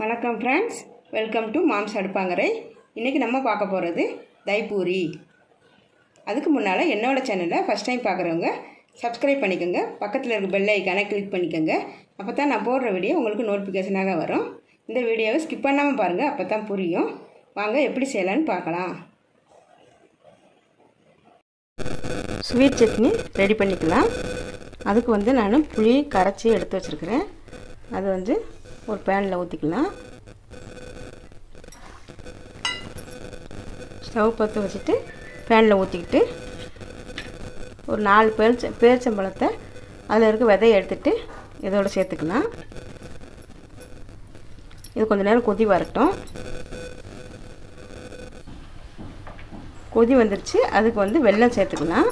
வணக்கம் friends welcome to mom's அடுப்பாங்கரை இன்றைக்கி நம்ம பார்க்க போகிறது தைப்பூரி அதுக்கு முன்னால் என்னோடய சேனலை ஃபஸ்ட் டைம் பார்க்குறவங்க சப்ஸ்கிரைப் பண்ணிக்கோங்க பக்கத்தில் இருக்க பெல் ஐக்கானை கிளிக் பண்ணிக்கோங்க அப்போ தான் நான் போடுற வீடியோ உங்களுக்கு நோட்டிஃபிகேஷனாக வரும் இந்த வீடியோவை ஸ்கிப் பண்ணாமல் பாருங்கள் அப்போ தான் புரியும் வாங்க எப்படி செய்யலான்னு பார்க்கலாம் ஸ்வீட் சட்னி ரெடி பண்ணிக்கலாம் அதுக்கு வந்து நான் புளி கரைச்சி எடுத்து வச்சுருக்கிறேன் அது வந்து ஒரு பேனில் ஊற்றிக்கலாம் ஸ்டவ் பற்ற வச்சுட்டு பேனில் ஊற்றிக்கிட்டு ஒரு நாலு பேரிச்ச பேரிச்சம்பழத்தை அதில் இருக்க விதையை எடுத்துகிட்டு இதோட சேர்த்துக்கலாம் இது கொஞ்சம் நேரம் கொதி வரட்டும் கொதி வந்துருச்சு அதுக்கு வந்து வெல்லம் சேர்த்துக்கலாம்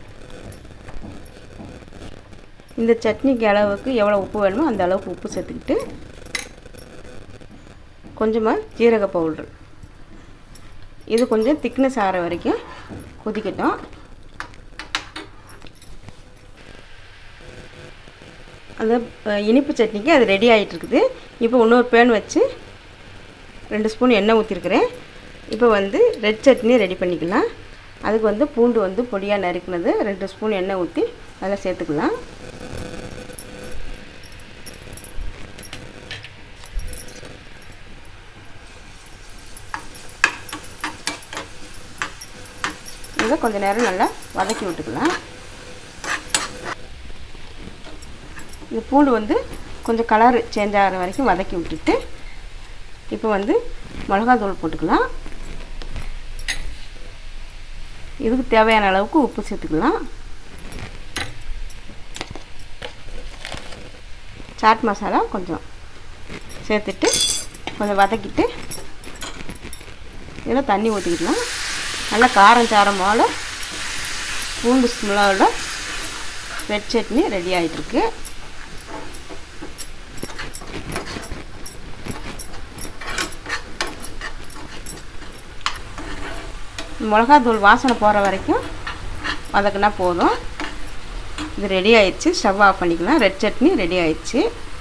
இந்த சட்னிக்கு அளவுக்கு எவ்வளோ உப்பு வேணுமோ அந்த அளவுக்கு உப்பு சேர்த்துக்கிட்டு கொஞ்சமாக ஜீரக பவுட்ரு இது கொஞ்சம் திக்னஸ் ஆகிற வரைக்கும் கொதிக்கட்டும் அந்த இனிப்பு சட்னிக்கு அது ரெடி ஆகிட்டு இருக்குது இப்போ இன்னொரு பேன் வச்சு ரெண்டு ஸ்பூன் எண்ணெய் ஊற்றிருக்கிறேன் இப்போ வந்து ரெட் சட்னி ரெடி பண்ணிக்கலாம் அதுக்கு வந்து பூண்டு வந்து பொடியாக நறுக்கினது ரெண்டு ஸ்பூன் எண்ணெய் ஊற்றி அதில் சேர்த்துக்கலாம் இதை கொஞ்சம் நேரம் நல்லா வதக்கி விட்டுக்கலாம் இந்த பூண்டு வந்து கொஞ்சம் கலர் சேஞ்ச் ஆகிற வரைக்கும் வதக்கி விட்டுட்டு இப்போ வந்து மிளகாத்தூள் போட்டுக்கலாம் இதுக்கு தேவையான அளவுக்கு உப்பு சேர்த்துக்கலாம் சாட் மசாலா கொஞ்சம் சேர்த்துட்டு கொஞ்சம் வதக்கிட்டு இதில் தண்ணி ஊற்றிக்கிடலாம் நல்லா காரம் சாரமோட பூண்டு ஸ்மெல்லோட ரெட் சட்னி ரெடி ஆகிட்டுருக்கு மிளகாத்தூள் வாசனை போகிற வரைக்கும் வதக்குனா போதும் இது ரெடி ஆயிடுச்சு ஸ்டவ் ஆஃப் பண்ணிக்கலாம் ரெட் சட்னி ரெடி ஆயிடுச்சு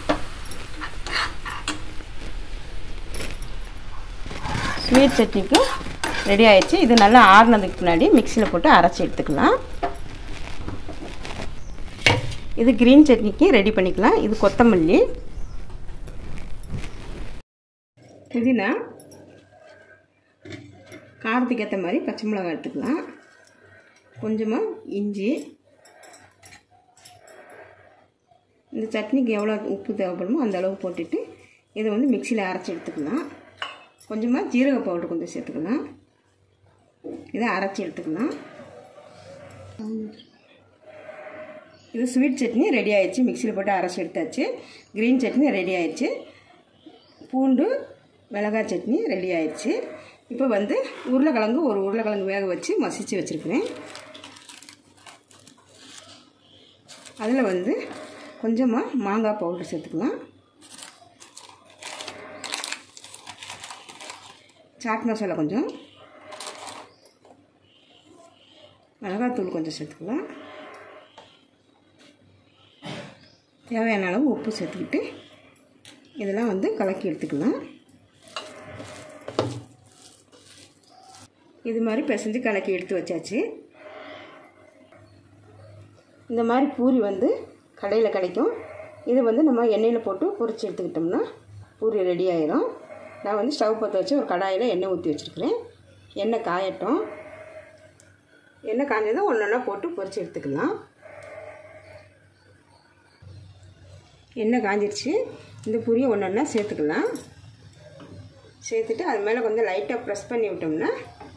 ஸ்வீட் சட்னிக்கும் ரெடி ஆயிடுச்சு இது நல்லா ஆறுனதுக்கு முன்னாடி மிக்சியில் போட்டு அரைச்சி எடுத்துக்கலாம் இது க்ரீன் சட்னிக்கு ரெடி பண்ணிக்கலாம் இது கொத்தமல்லி புதினா காரத்துக்கு ஏற்ற மாதிரி பச்சை மிளகாய் எடுத்துக்கலாம் கொஞ்சமாக இஞ்சி இந்த சட்னிக்கு எவ்வளோ உப்பு தேவைப்படுமோ அந்த அளவு போட்டுட்டு இதை வந்து மிக்சியில் அரைச்சி எடுத்துக்கலாம் கொஞ்சமாக ஜீரக பவுடர் கொஞ்சம் சேர்த்துக்கலாம் இதை அரைச்சி எடுத்துக்கலாம் இது ஸ்வீட் சட்னி ரெடி ஆயிடுச்சு மிக்சியில் போட்டு அரைச்சி எடுத்தாச்சு க்ரீன் சட்னி ரெடி ஆயிடுச்சு பூண்டு மிளகாய் சட்னி ரெடி ஆயிடுச்சு இப்போ வந்து உருளைக்கிழங்கு ஒரு உருளைக்கிழங்கு வேக வச்சு மசித்து வச்சுருக்கிறேன் அதில் வந்து கொஞ்சமாக மாங்காய் பவுடர் சேர்த்துக்கலாம் சாட் மசாலா கொஞ்சம் மிளகாத்தூள் கொஞ்சம் சேர்த்துக்கலாம் தேவையான அளவு உப்பு சேர்த்துக்கிட்டு இதெல்லாம் வந்து கலக்கி எடுத்துக்கலாம் இது மாதிரி பிசைஞ்சு கலக்கி எடுத்து வச்சாச்சு இந்த மாதிரி பூரி வந்து கடையில் கிடைக்கும் இது வந்து நம்ம எண்ணெயில் போட்டு பொரிச்சு எடுத்துக்கிட்டோம்னா பூரி ரெடி ஆயிரும் நான் வந்து ஸ்டவ் பற்ற வச்சு ஒரு கடாயில் எண்ணெய் ஊற்றி வச்சுருக்கிறேன் எண்ணெய் காயட்டும் எண்ணெய் காஞ்சதும் ஒன்று ஒன்றா போட்டு பொரிச்சு எடுத்துக்கலாம் எண்ணெய் காஞ்சிருச்சு இந்த பூரியை ஒன்று ஒன்றா சேர்த்துக்கலாம் சேர்த்துட்டு அது மேலே கொஞ்சம் லைட்டாக ப்ரெஸ் பண்ணி விட்டோம்னா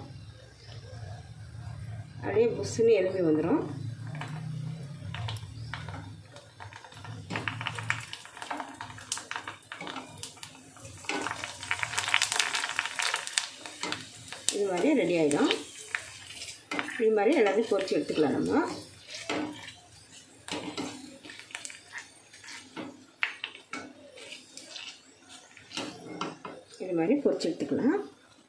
அப்படியே புஷ்ஷுன்னு எலும்பி வந்துடும் இது மாதிரி ரெடி ஆகிடும் இது மாதிரி எல்லாத்தையும் பொரிச்சு எடுத்துக்கலாம் நம்ம இது மாதிரி பொரிச்சு எடுத்துக்கலாம்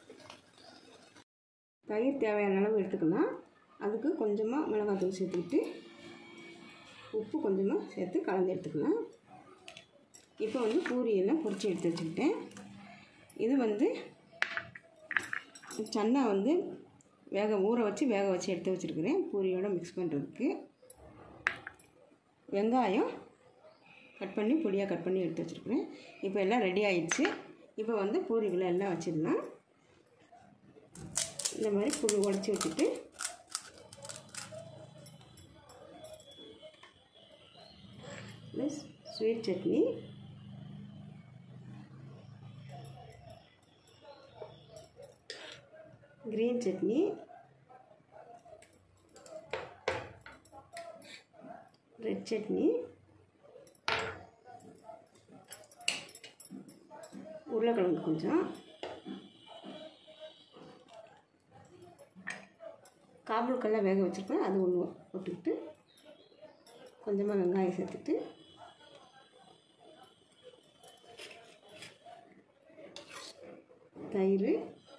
தயிர் தேவையான அளவு எடுத்துக்கலாம் அதுக்கு கொஞ்சமாக மிளகாத்தூள் சேர்த்துக்கிட்டு உப்பு கொஞ்சமாக சேர்த்து கலந்து எடுத்துக்கலாம் இப்போ வந்து பூரியெல்லாம் பொரிச்சு எடுத்து வச்சுக்கிட்டேன் இது வந்து சன்னா வந்து வேக ஊற வச்சு வேக வச்சு எடுத்து வச்சுருக்கிறேன் பூரியோடு மிக்ஸ் பண்ணுறதுக்கு வெங்காயம் கட் பண்ணி பொடியாக கட் பண்ணி எடுத்து வச்சுருக்கிறேன் இப்போ எல்லாம் ரெடி ஆயிடுச்சு இப்போ வந்து பூரிகளை எல்லாம் வச்சிடலாம் இந்த மாதிரி புளி உடச்சி வச்சுட்டு plus sweet chutney green chutney red chutney உருளைக்கிழங்கு கொஞ்சம் காபூல்கெல்லாம் வேக வச்சுருப்பேன் அது ஒன்று போட்டுக்கிட்டு கொஞ்சமாக வெங்காயம் சேர்த்துட்டு தயிர்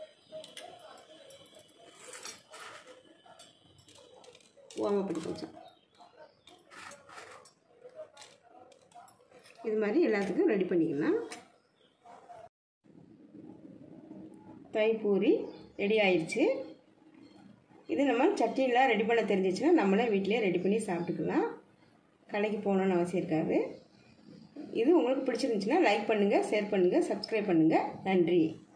ஓமப்படி கொஞ்சம் இது மாதிரி எல்லாத்துக்கும் ரெடி பண்ணிக்கலாம் தயிர் பூரி ரெடி ஆயிடுச்சு இது நம்ம சட்னிலாம் ரெடி பண்ண தெரிஞ்சிச்சுன்னா நம்மளே வீட்டிலே ரெடி பண்ணி சாப்பிட்டுக்கலாம் கடைக்கு போகணுன்னு அவசியம் இருக்காது இது உங்களுக்கு பிடிச்சிருந்துச்சுன்னா லைக் பண்ணுங்கள் ஷேர் பண்ணுங்கள் சப்ஸ்கிரைப் பண்ணுங்கள் நன்றி